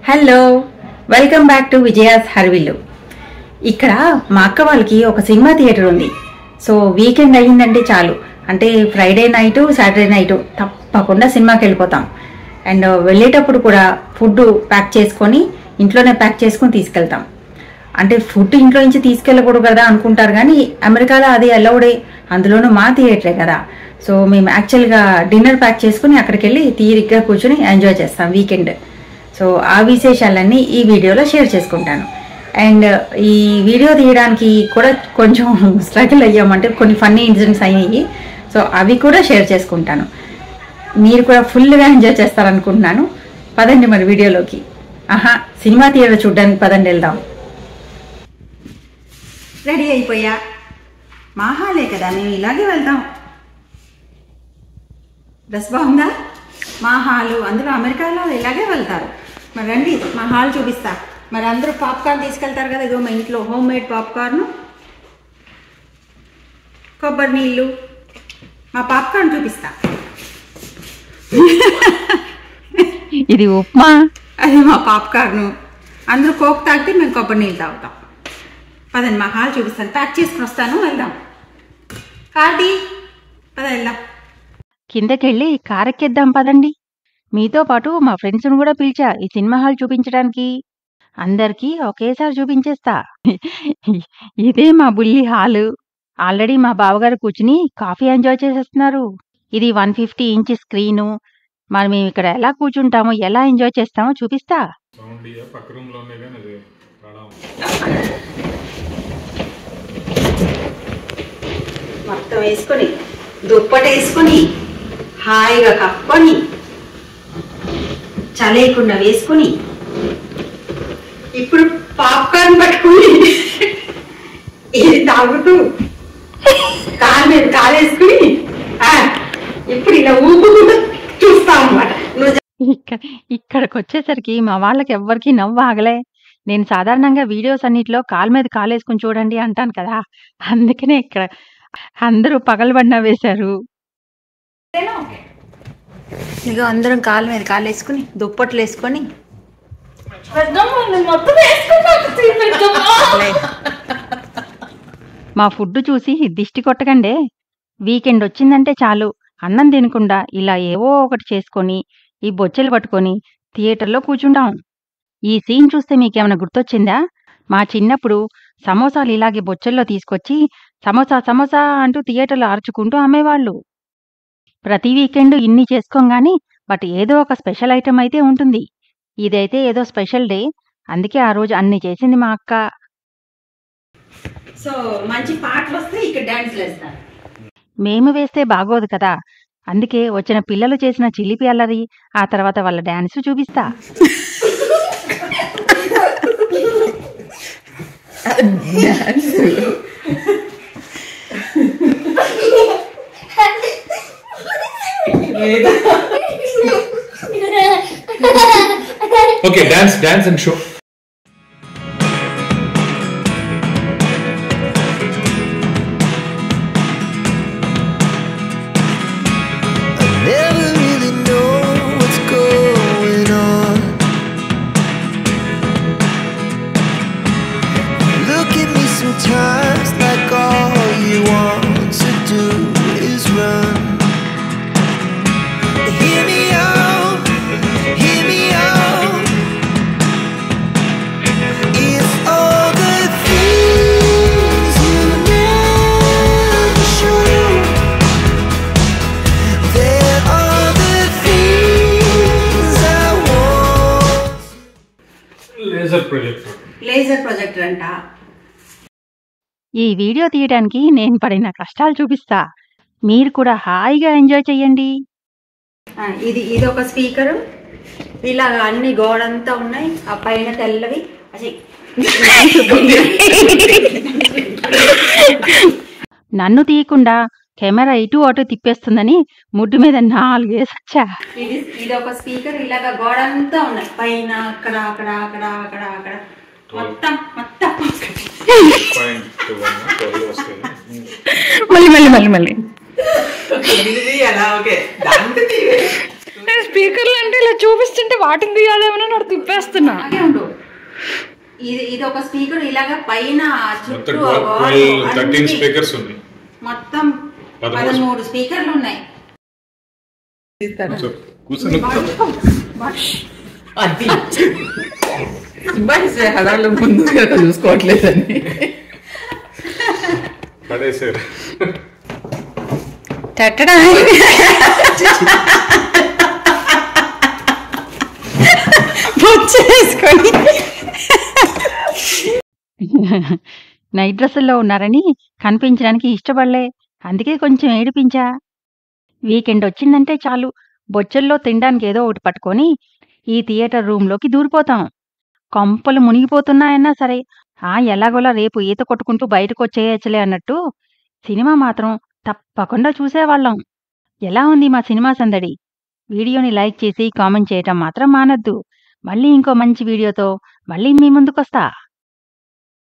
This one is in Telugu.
Hello welcome back to Vijaya's హర్విల్లు ఇక్కడ మా అక్క వాళ్ళకి ఒక సినిమా థియేటర్ ఉంది సో వీకెండ్ అయ్యిందంటే చాలు అంటే ఫ్రైడే నైట్ సాటర్డే నైట్ తప్పకుండా సినిమాకి వెళ్ళిపోతాం అండ్ వెళ్ళేటప్పుడు కూడా ఫుడ్ ప్యాక్ చేసుకొని ఇంట్లోనే ప్యాక్ చేసుకొని తీసుకెళ్తాం అంటే ఫుడ్ ఇంట్లో నుంచి తీసుకెళ్ళకూడదు కదా అనుకుంటారు కానీ అమెరికాలో అది అలౌడే అందులోనూ మా థియేటరే కదా సో మేము యాక్చువల్గా డిన్నర్ ప్యాక్ చేసుకుని అక్కడికి వెళ్ళి తీరిగ్గా కూర్చొని ఎంజాయ్ చేస్తాం వీకెండ్ సో ఆ విశేషాలన్నీ ఈ వీడియోలో షేర్ చేసుకుంటాను అండ్ ఈ వీడియో తీయడానికి కూడా కొంచెం స్ట్రగుల్ అయ్యామంటే కొన్ని ఫన్నీ ఇన్సిడెంట్స్ అయ్యాయి సో అవి కూడా షేర్ చేసుకుంటాను మీరు కూడా ఫుల్గా ఎంజాయ్ చేస్తారనుకుంటున్నాను పదండి మరి వీడియోలోకి ఆహా సినిమా థియేటర్ చూడడానికి పదండి వెళ్దాం రెడీ అయిపోయా మా హాలే కదా మేము ఇలాగే వెళ్దాం డ్రెస్ బాగుందా మా హాలు అందరూ అమెరికాలో ఇలాగే వెళ్తారు మరి రండి మా హాల్ చూపిస్తా మరి అందరూ పాప్కార్న్ తీసుకెళ్తారు కదా ఇదో మా ఇంట్లో హోమ్ మేడ్ పాప్కార్న్ కొబ్బరి నీళ్ళు మా పాప్కార్న్ చూపిస్తా ఇది ఉప్మా అది మా పాప్కార్న్ అందరూ కోక్ తాగితే మేము కొబ్బరి నీళ్ళు తాగుతాం పదండి మా హాల్ చూపిస్తాను ప్యాక్ చేసుకుని వస్తాను వెళ్దాం కార్తీ పద వెళ్దాం కిందకెళ్ళి కారెక్కేద్దాం పదండి మీతో పాటు మా ఫ్రెండ్స్ను కూడా పిలిచా ఈ సినిమా హాల్ చూపించడానికి అందరికీ ఒకేసారి చూపించేస్తా ఇదే మా బుల్లి హాలు ఆల్రెడీ మా బావగారు కూర్చుని కాఫీ ఎంజాయ్ చేసేస్తున్నారు ఇది వన్ ఫిఫ్టీ ఇంచ్ స్క్రీను మరి మేము ఇక్కడ ఎలా కూర్చుంటామో ఎలా ఎంజాయ్ చేస్తామో చూపిస్తా సౌండ్ ఇయ్య పక్క రూమ్ లో ఉన్నాయి కానీ అది తేడా ఉంది. మొత్తం వేసుకొని దుప్పటి వేసుకొని హాయిగా కప్పుకొని చలేయకుండా వేసుకొని ఇప్పుడు పాప్కార్న్ పట్టుకుని ఇది తాగుతూ కాలు మీద కాలేసుకుని ఆ, ఇప్పుడు ఇలా ఊపుకుంటూ చూస్తాం అనమాట నువ్వు ఇక్కడ ఇక్కడికి వచ్చేసరికి మా వాళ్ళకి ఎవ్వరికి నవ్వు ఆగలే నేను సాధారణంగా వీడియోస్ అన్నిట్లో కాలు మీద కాలేసుకుని చూడండి అంటాను కదా అందుకనే ఇక్కడ అందరూ పగలబడిన వేశారు ఇక అందరం కాలు మీద కాలు వేసుకుని దుప్పట్లు వేసుకొని మా ఫుడ్ చూసి దిష్టి కొట్టకండే వీకెండ్ వచ్చిందంటే చాలు అన్నం తినకుండా ఇలా ఏవో ఒకటి చేసుకొని ఈ బొచ్చెలు పట్టుకొని థియేటర్లో కూర్చుంటాం ఈ సీన్ చూస్తే మీకేమైనా గుర్తొచ్చిందా మా చిన్నప్పుడు సమోసాలు ఇలాగే బొచ్చెల్లో తీసుకొచ్చి సమోసా సమోసా అంటూ థియేటర్లో అరుచుకుంటూ అమ్మేవాళ్ళు ప్రతి వీకెండ్ ఇన్ని చేసుకోం గాని బట్ ఏదో ఒక స్పెషల్ ఐటెం అయితే ఉంటుంది ఇదైతే ఏదో స్పెషల్ డే అందుకే ఆ రోజు అన్ని చేసింది మా అక్క సో మంచి పాటలు వస్తే ఇక్కడ డాన్స్ వేస్తారు మేము వేస్తే బాగోదు కదా అందుకే వచ్చిన పిల్లలు చేసిన చిలిపి అల్లరి ఆ తర్వాత వాళ్ళ డాన్స్ చూపిస్తా okay dance dance and show Never really know what's going on. Look at me sometimes like all you want to do is run. Hear me out, hear me out. It's all the things you never show. There are the things I want. Laser projector laser projector అంట ఈ వీడియో తీయడానికి నేను పడిన కష్టాలు చూపిస్తా మీరు కూడా హాయిగా ఎంజాయ్ చెయ్యండి ఆ, ఇది ఇది ఒక స్పీకరు ఇలా అన్ని గోడంతా ఉన్నాయి ఆ పైన తెల్లవి అసలు నన్ను తీయకుండా కెమెరా ఇటు అటు తిప్పేస్తుందని ముడ్డు మీద నాలుగు వేసొచ్చా ఇది ఇది ఒక స్పీకర్ ఇలాగ గోడంతా ఉన్నాయి పైన అక్కడ అక్కడ అక్కడ అక్కడ అక్కడ మొత్తం మొత్తం పాయింట్ వన్ ట్వెల్వ్ వస్తుంది మళ్ళీ మళ్ళీ మళ్ళీ మళ్ళీ ఇది అలా ఓకే దాంతో తీవే స్పీకర్లు అంటే ఇలా చూపిస్తుంటే వాటిని తీయాలేమో నాకు తిప్పేస్తున్నా అలాగే ఉండు ఇది ఇది ఒక స్పీకర్ ఇలాగా పైన మొత్తం చుట్టూ ట్వెల్వ్ థర్టీన్ స్పీకర్స్ ఉన్నాయి మొత్తం పదమూడు. పదమూడు స్పీకర్లు ఉన్నాయి సో కూర్చొని అది బాయ్స్ హడాలు ముందు కదా చూసుకోవట్లేదని పడేసారు తట్టడా వేసుకొని నైట్ డ్రెస్సుల్లో ఉన్నారని కనిపించడానికి ఇష్టపడలే అందుకే కొంచెం ఏడిపించా వీకెండ్ వచ్చిందంటే చాలు బొచ్చల్లో తినడానికి ఏదో ఒకటి పట్టుకొని ఈ థియేటర్ రూమ్లోకి దూరిపోతాం కొంపలు మునిగిపోతున్నాయన్నా సరే ఆ ఎలాగోలా రేపు ఈత కొట్టుకుంటూ బయటకు వచ్చేయచ్చులే అన్నట్టు సినిమా మాత్రం తప్పకుండా చూసేవాళ్ళం ఎలా ఉంది మా సినిమా సందడి వీడియోని లైక్ చేసి కామెంట్ చేయటం మాత్రం మానద్దు మళ్ళీ ఇంకో మంచి వీడియోతో మళ్ళీ మీ ముందుకొస్తా